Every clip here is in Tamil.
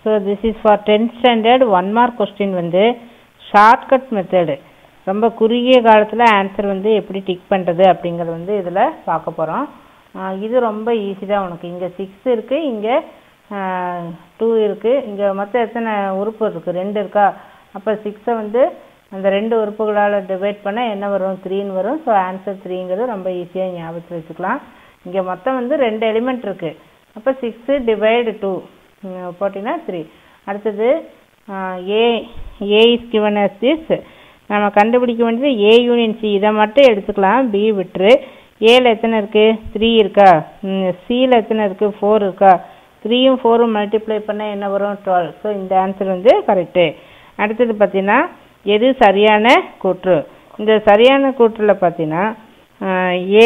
so this is for tenth standard one mark question வந்து ஷார்ட்கட் மெத்தடு ரொம்ப குறுகிய காலத்தில் ஆன்சர் வந்து எப்படி டிக் பண்ணுறது அப்படிங்கிறது வந்து இதில் பார்க்க போகிறோம் இது ரொம்ப ஈஸி தான் உனக்கு இங்கே சிக்ஸ் இருக்குது இங்கே டூ இருக்குது இங்கே மொத்தம் எத்தனை உறுப்பு இருக்குது ரெண்டு இருக்கா அப்போ சிக்ஸை வந்து அந்த ரெண்டு உறுப்புகளால் டிவைட் பண்ணால் என்ன வரும் த்ரீன்னு வரும் ஸோ ஆன்சர் த்ரீங்கிறது ரொம்ப ஈஸியாக ஞாபகத்தில் வச்சுக்கலாம் இங்கே மொத்தம் வந்து ரெண்டு எலிமெண்ட் இருக்குது அப்போ சிக்ஸு டிவைடு டூ போட்டிங்கன்னா த்ரீ அடுத்தது A A is given as this நம்ம கண்டுபிடிக்க வேண்டியது ஏ யூனியன் சி இதை மட்டும் எடுத்துக்கலாம் பி விட்டுரு ஏல எத்தனை இருக்குது த்ரீ இருக்கா சியில் எத்தனை இருக்குது ஃபோர் இருக்கா த்ரீயும் ஃபோரும் மல்டிப்ளை பண்ணால் என்ன வரும் டுவெல் ஸோ இந்த ஆன்சர் வந்து கரெக்டு அடுத்தது பார்த்தீங்கன்னா எது சரியான கூற்று இந்த சரியான கூற்றில் பார்த்தீங்கன்னா ஏ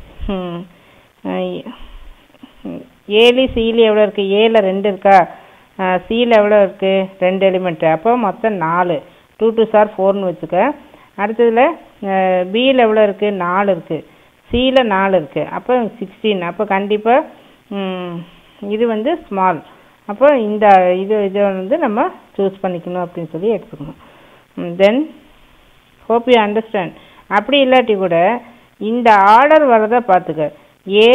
ஏலி சியில் எவ்வளோ இருக்குது ஏல ரெண்டு இருக்கா சியில் எவ்வளோ இருக்குது ரெண்டு எலிமெண்ட்டு அப்போ மொத்தம் நாலு டூ டூ சார் ஃபோர்னு வச்சுக்க அடுத்ததில் பியில் எவ்வளோ இருக்குது நாலு இருக்குது சியில் நாலு இருக்குது அப்போ சிக்ஸ்டீன் அப்போ கண்டிப்பாக இது வந்து ஸ்மால் அப்போ இந்த இது இதை வந்து நம்ம சூஸ் பண்ணிக்கணும் அப்படின்னு சொல்லி எடுத்துக்கணும் தென் ஹோப் யூ அண்டர்ஸ்டாண்ட் அப்படி இல்லாட்டி கூட இந்த ஆர்டர் வரதை பார்த்துக்க ஏ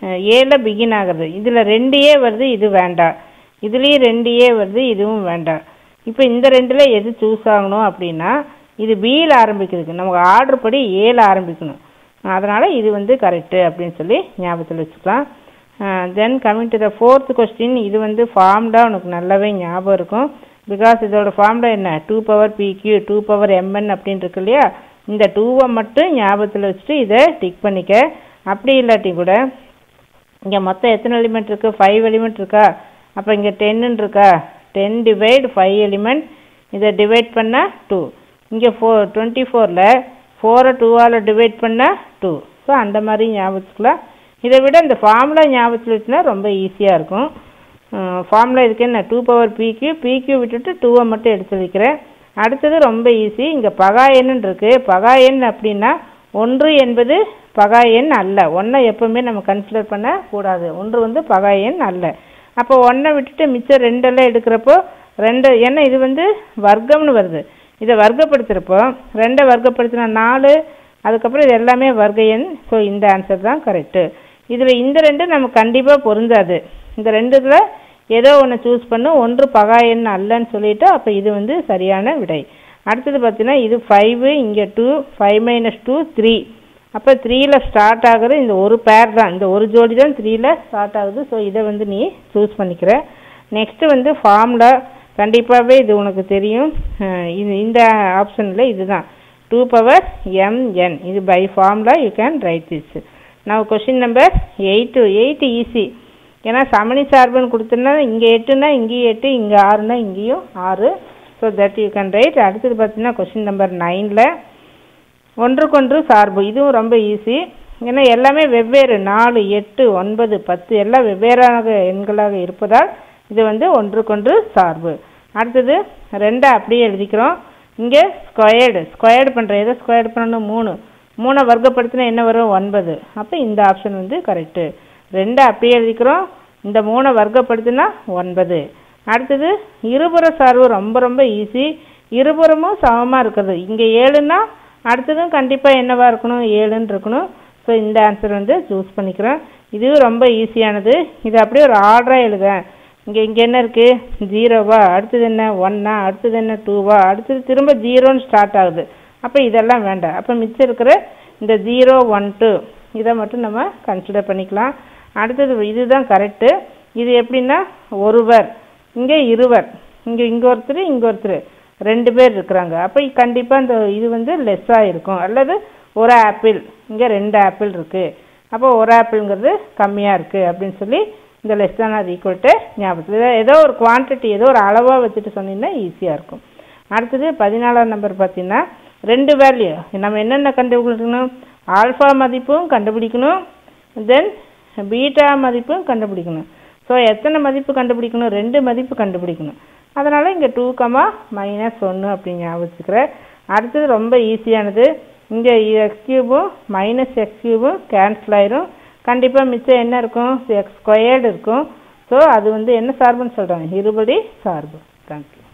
ஏல பிகின் ஆகுறது இதில் ரெண்டு ஏ வருது இது வேண்டாம் இதுலேயும் ரெண்டு ஏ வருது இதுவும் வேண்டாம் இப்போ இந்த ரெண்டில் எது சூஸ் ஆகணும் அப்படின்னா இது பியில் ஆரம்பிக்கிறதுக்கு நமக்கு ஆர்டர் படி ஏல ஆரம்பிக்கணும் அதனால் இது வந்து கரெக்டு அப்படின்னு சொல்லி ஞாபகத்தில் வச்சுக்கலாம் then coming to the fourth question இது வந்து ஃபார்ம்டா உனக்கு நல்லாவே ஞாபகம் இருக்கும் பிகாஸ் இதோட ஃபார்ம்டா என்ன டூ பவர் பிக்யூ டூ பவர் எம்என் அப்படின்னு இருக்கு இல்லையா இந்த டூவை மட்டும் ஞாபகத்தில் வச்சுட்டு இதை டிக் பண்ணிக்க அப்படி இல்லாட்டி கூட இங்கே மொத்தம் எத்தனை எலிமெண்ட் இருக்குது ஃபைவ் எலிமெண்ட் இருக்கா அப்போ இங்கே டென்னு இருக்கா டென் டிவைட் ஃபைவ் எலிமெண்ட் இதை டிவைட் பண்ணால் டூ இங்கே ஃபோர் டுவெண்ட்டி ஃபோரில் ஃபோரை டூவால் டிவைட் பண்ணால் டூ ஸோ அந்த மாதிரி ஞாபகத்துக்குலாம் இதை விட இந்த ஃபார்முலா ஞாபகத்தில் வச்சுனா ரொம்ப ஈஸியாக இருக்கும் ஃபார்முலா இதுக்கு என்ன டூ பவர் பிக்யூ பிக்யூ விட்டுட்டு டூவை மட்டும் எடுத்து வைக்கிறேன் அடுத்தது ரொம்ப ஈஸி இங்கே பகா எண்ணு இருக்குது பகா எண் அப்படின்னா ஒன்று என்பது பகா எண் அல்ல ஒன்றை எப்பவுமே நம்ம கன்சிடர் பண்ணக்கூடாது ஒன்று வந்து பகா எண் அல்ல அப்போ ஒன்றை விட்டுட்டு மிச்சம் ரெண்டெல்லாம் எடுக்கிறப்போ ரெண்டு ஏன்னா இது வந்து வர்க்கம்னு வருது இதை வர்க்கப்படுத்துகிறப்போ ரெண்டை வர்க்கப்படுத்தினா நாலு அதுக்கப்புறம் இது எல்லாமே வர்க்க எண் ஸோ இந்த ஆன்சர் தான் கரெக்டு இதில் இந்த ரெண்டு நம்ம கண்டிப்பாக பொருந்தாது இந்த ரெண்டுத்தில் ஏதோ ஒன்று சூஸ் பண்ணும் ஒன்று பகா எண் அல்லன்னு சொல்லிட்டு அப்போ இது வந்து சரியான விடை அடுத்தது பார்த்தீங்கன்னா இது ஃபைவு இங்கே two five minus two three அப்போ த்ரீயில் ஸ்டார்ட் ஆகுது இந்த ஒரு பேர் தான் இந்த ஒரு ஜோடி தான் த்ரீயில் ஸ்டார்ட் ஆகுது ஸோ இதை வந்து நீ சூஸ் பண்ணிக்கிற நெக்ஸ்ட்டு வந்து ஃபார்முலா கண்டிப்பாகவே இது உனக்கு தெரியும் இது இந்த ஆப்ஷனில் இதுதான் டூ பவர் எம்என் இது by formula you can write this நான் question number eight eight easy ஏன்னா சமணி சார்புன்னு கொடுத்தோன்னா இங்கே எட்டுனா இங்கேயும் எட்டு இங்கே ஆறுனா இங்கேயும் ஆறு so that you can write அடுத்தது பார்த்தீங்கன்னா கொஷின் நம்பர் நைனில் ஒன்றுக்கொன்று சார்பு இதுவும் ரொம்ப ஈஸி ஏன்னா எல்லாமே வெவ்வேறு நாலு எட்டு ஒன்பது பத்து எல்லாம் வெவ்வேறாக எண்களாக இருப்பதால் இது வந்து ஒன்றுக்கொன்று சார்பு அடுத்தது ரெண்டை அப்படியே எழுதிக்கிறோம் இங்கே ஸ்கொயர்டு ஸ்கொயர்டு பண்ணுற எதை ஸ்கொயர்டு பண்ணணும் மூணு மூணை வர்க்கப்படுத்தினா என்ன வரும் ஒன்பது அப்போ இந்த ஆப்ஷன் வந்து கரெக்டு ரெண்டை அப்படியே எழுதிக்கிறோம் இந்த மூணை வர்க்கப்படுத்தினா ஒன்பது அடுத்தது இருபுற சார்பு ரொம்ப ரொம்ப ஈஸி இருபுறமும் சமமாக இருக்குது இங்கே ஏழுன்னா அடுத்ததும் கண்டிப்பாக என்னவாக இருக்கணும் ஏழுன்னு இருக்கணும் ஸோ இந்த ஆன்சர் வந்து சூஸ் பண்ணிக்கிறேன் இதுவும் ரொம்ப ஈஸியானது இது அப்படியே ஒரு ஆர்டராக எழுதேன் இங்கே இங்கே என்ன இருக்குது ஜீரோவா அடுத்தது என்ன ஒன்னா அடுத்தது என்ன டூவா அடுத்தது திரும்ப ஜீரோன்னு ஸ்டார்ட் ஆகுது அப்போ இதெல்லாம் வேண்டாம் அப்போ மிச்சம் இருக்கிற இந்த ஜீரோ ஒன் டூ இதை மட்டும் நம்ம கன்சிடர் பண்ணிக்கலாம் அடுத்தது இதுதான் கரெக்டு இது எப்படின்னா ஒருவர் இங்கே இருவர் இங்கே இங்கே ஒருத்தர் இங்கே ஒருத்தர் ரெண்டு பேர் இருக்கிறாங்க அப்போ கண்டிப்பாக இந்த இது வந்து லெஸ்ஸாக இருக்கும் அல்லது ஒரு ஆப்பிள் இங்கே ரெண்டு ஆப்பிள் இருக்குது அப்போ ஒரு ஆப்பிள்ங்கிறது கம்மியாக இருக்குது அப்படின்னு சொல்லி இந்த லெஸ் தான் அது ஈக்குவல்ட்டு ஞாபகத்தில் ஏதோ ஒரு குவான்டிட்டி ஏதோ ஒரு அளவாக வச்சுட்டு சொன்னீங்கன்னா ஈஸியாக இருக்கும் அடுத்தது பதினாலாம் நம்பர் பார்த்தீங்கன்னா ரெண்டு வேல்யூ நம்ம என்னென்ன கண்டுபிடிக்கணும் ஆல்ஃபா மதிப்பும் கண்டுபிடிக்கணும் தென் பீட்டா மதிப்பும் கண்டுபிடிக்கணும் ஸோ எத்தனை மதிப்பு கண்டுபிடிக்கணும் ரெண்டு மதிப்பு கண்டுபிடிக்கணும் அதனால் இங்கே டூ கமா மைனஸ் ஒன்று அப்படின்னு ஞாபகம் வச்சுக்கிறேன் அடுத்தது ரொம்ப ஈஸியானது இங்கே எக்ஸ் கியூபும் மைனஸ் எக்ஸ் கியூபும் கேன்சல் ஆயிரும் கண்டிப்பாக மிச்சம் என்ன இருக்கும் எக்ஸ் ஸ்கொயர்டு இருக்கும் ஸோ அது வந்து என்ன சார்புன்னு சொல்கிறாங்க இருபடி சார்பு தேங்க்யூ